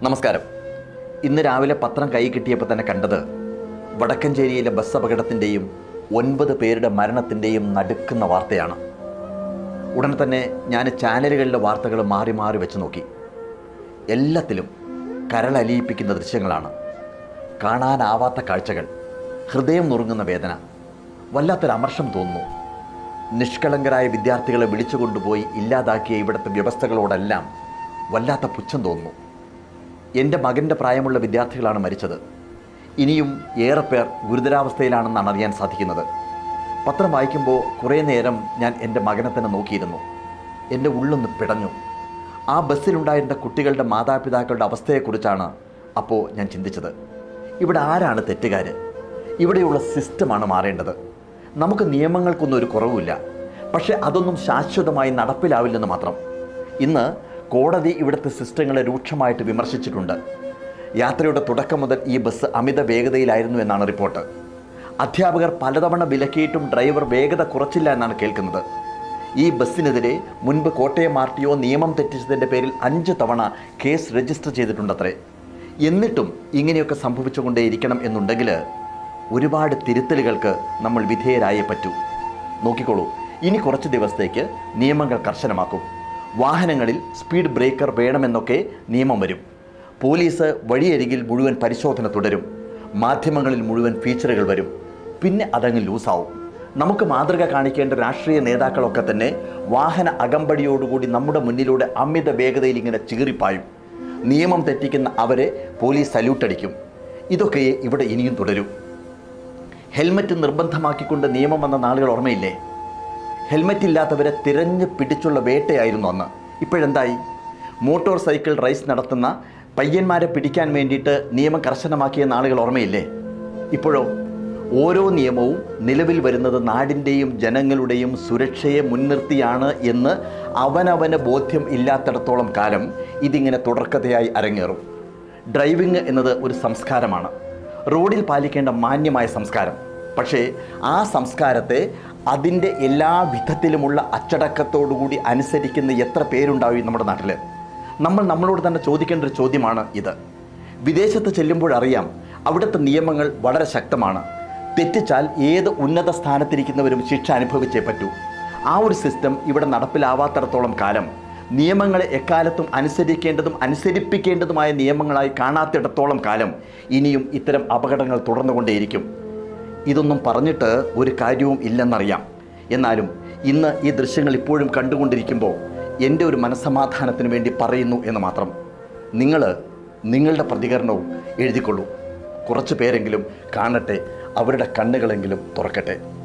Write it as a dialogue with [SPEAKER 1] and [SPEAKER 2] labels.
[SPEAKER 1] നമസ്കാരം ഇന്ന് രാവിലെ പത്രം കൈ കിട്ടിയപ്പോൾ തന്നെ കണ്ടത് വടക്കഞ്ചേരിയിലെ ബസ് അപകടത്തിൻ്റെയും ഒൻപത് പേരുടെ മരണത്തിൻ്റെയും നടുക്കുന്ന വാർത്തയാണ് ഉടൻ തന്നെ ഞാൻ ചാനലുകളിലെ വാർത്തകൾ മാറി മാറി വെച്ച് നോക്കി എല്ലാത്തിലും കരളലിയിപ്പിക്കുന്ന ദൃശ്യങ്ങളാണ് കാണാനാവാത്ത കാഴ്ചകൾ ഹൃദയം നുറുങ്ങുന്ന വേദന വല്ലാത്തൊരു അമർഷം തോന്നുന്നു നിഷ്കളങ്കരായ വിദ്യാർത്ഥികളെ വിളിച്ചുകൊണ്ടുപോയി ഇല്ലാതാക്കിയ ഇവിടുത്തെ വ്യവസ്ഥകളോടെല്ലാം വല്ലാത്ത പുച്ഛം തോന്നുന്നു എൻ്റെ മകൻ്റെ പ്രായമുള്ള വിദ്യാർത്ഥികളാണ് മരിച്ചത് ഇനിയും ഏറെ പേർ ഗുരുതരാവസ്ഥയിലാണെന്നാണ് അറിയാൻ സാധിക്കുന്നത് പത്രം വായിക്കുമ്പോൾ കുറേ നേരം ഞാൻ എൻ്റെ മകനെ തന്നെ നോക്കിയിരുന്നു എൻ്റെ ഉള്ളൊന്ന് പിടഞ്ഞു ആ ബസ്സിലുണ്ടായിരുന്ന കുട്ടികളുടെ മാതാപിതാക്കളുടെ അവസ്ഥയെക്കുറിച്ചാണ് അപ്പോൾ ഞാൻ ചിന്തിച്ചത് ഇവിടെ ആരാണ് തെറ്റുകാർ ഇവിടെയുള്ള സിസ്റ്റമാണ് മാറേണ്ടത് നമുക്ക് നിയമങ്ങൾക്കൊന്നും ഒരു കുറവുമില്ല പക്ഷേ അതൊന്നും ശാശ്വതമായി നടപ്പിലാവില്ലെന്ന് മാത്രം ഇന്ന് കോടതി ഇവിടുത്തെ സിസ്റ്റങ്ങളെ രൂക്ഷമായിട്ട് വിമർശിച്ചിട്ടുണ്ട് യാത്രയുടെ തുടക്കം മുതൽ ഈ ബസ് അമിത വേഗതയിലായിരുന്നു എന്നാണ് റിപ്പോർട്ട് അധ്യാപകർ പലതവണ വിലക്കിയിട്ടും ഡ്രൈവർ വേഗത കുറച്ചില്ല എന്നാണ് കേൾക്കുന്നത് ഈ ബസ്സിനെതിരെ മുൻപ് കോട്ടയം ആർ ടി ഒ നിയമം തെറ്റിച്ചതിൻ്റെ പേരിൽ അഞ്ച് തവണ കേസ് രജിസ്റ്റർ ചെയ്തിട്ടുണ്ടത്രേ എന്നിട്ടും ഇങ്ങനെയൊക്കെ സംഭവിച്ചുകൊണ്ടേയിരിക്കണം എന്നുണ്ടെങ്കിൽ ഒരുപാട് തിരുത്തലുകൾക്ക് നമ്മൾ വിധേയരായേ പറ്റൂ നോക്കിക്കോളൂ ഇനി കുറച്ച് ദിവസത്തേക്ക് നിയമങ്ങൾ കർശനമാക്കും വാഹനങ്ങളിൽ സ്പീഡ് ബ്രേക്കർ വേണമെന്നൊക്കെ നിയമം വരും പോലീസ് വഴിയരികിൽ മുഴുവൻ പരിശോധന തുടരും മാധ്യമങ്ങളിൽ മുഴുവൻ ഫീച്ചറുകൾ വരും പിന്നെ അതങ്ങ് ലൂസാവും നമുക്ക് മാതൃക കാണിക്കേണ്ട രാഷ്ട്രീയ നേതാക്കളൊക്കെ തന്നെ വാഹന അകമ്പടിയോടുകൂടി നമ്മുടെ മുന്നിലൂടെ അമിത വേഗതയിൽ ഇങ്ങനെ ചീറിപ്പായും നിയമം തെറ്റിക്കുന്ന അവരെ പോലീസ് സല്യൂട്ട് അടിക്കും ഇതൊക്കെ ഇവിടെ ഇനിയും തുടരും ഹെൽമറ്റ് നിർബന്ധമാക്കിക്കൊണ്ട് നിയമം വന്ന നാളുകൾ ഓർമ്മയില്ലേ ഹെൽമറ്റ് ഇല്ലാത്തവരെ തിരഞ്ഞു പിടിച്ചുള്ള വേട്ടയായിരുന്നു അന്ന് ഇപ്പോഴെന്തായി മോട്ടോർ സൈക്കിൾ റേസ് നടത്തുന്ന പയ്യന്മാരെ പിടിക്കാൻ വേണ്ടിയിട്ട് നിയമം കർശനമാക്കിയ നാളുകൾ ഓർമ്മയില്ലേ ഇപ്പോഴോ ഓരോ നിയമവും നിലവിൽ വരുന്നത് നാടിൻ്റെയും ജനങ്ങളുടെയും സുരക്ഷയെ മുൻനിർത്തിയാണ് എന്ന് അവനവന് ബോധ്യം ഇല്ലാത്തിടത്തോളം കാലം ഇതിങ്ങനെ തുടർക്കഥയായി അരങ്ങേറും ഡ്രൈവിംഗ് എന്നത് ഒരു സംസ്കാരമാണ് റോഡിൽ പാലിക്കേണ്ട മാന്യമായ സംസ്കാരം പക്ഷേ ആ സംസ്കാരത്തെ അതിൻ്റെ എല്ലാ വിധത്തിലുമുള്ള അച്ചടക്കത്തോടുകൂടി അനുസരിക്കുന്ന എത്ര പേരുണ്ടാവും ഈ നമ്മുടെ നാട്ടിൽ നമ്മൾ നമ്മളോട് തന്നെ ചോദിക്കേണ്ട ഒരു ചോദ്യമാണ് ഇത് വിദേശത്ത് ചെല്ലുമ്പോഴറിയാം അവിടുത്തെ നിയമങ്ങൾ വളരെ ശക്തമാണ് തെറ്റിച്ചാൽ ഏത് ഉന്നത സ്ഥാനത്തിരിക്കുന്നവരും ശിക്ഷ അനുഭവിച്ചേ പറ്റൂ ആ ഒരു സിസ്റ്റം ഇവിടെ നടപ്പിലാവാത്തിടത്തോളം കാലം നിയമങ്ങളെ എക്കാലത്തും അനുസരിക്കേണ്ടതും അനുസരിപ്പിക്കേണ്ടതുമായ നിയമങ്ങളായി കാണാത്തിടത്തോളം കാലം ഇനിയും ഇത്തരം അപകടങ്ങൾ തുടർന്നുകൊണ്ടേയിരിക്കും ഇതൊന്നും പറഞ്ഞിട്ട് ഒരു കാര്യവും ഇല്ലെന്നറിയാം എന്നാലും ഇന്ന് ഈ ദൃശ്യങ്ങൾ ഇപ്പോഴും കണ്ടുകൊണ്ടിരിക്കുമ്പോൾ എൻ്റെ ഒരു മനസ്സമാധാനത്തിന് വേണ്ടി പറയുന്നു എന്ന് മാത്രം നിങ്ങൾ നിങ്ങളുടെ പ്രതികരണവും എഴുതിക്കൊള്ളൂ കുറച്ച് പേരെങ്കിലും കാണട്ടെ അവരുടെ കണ്ണുകളെങ്കിലും തുറക്കട്ടെ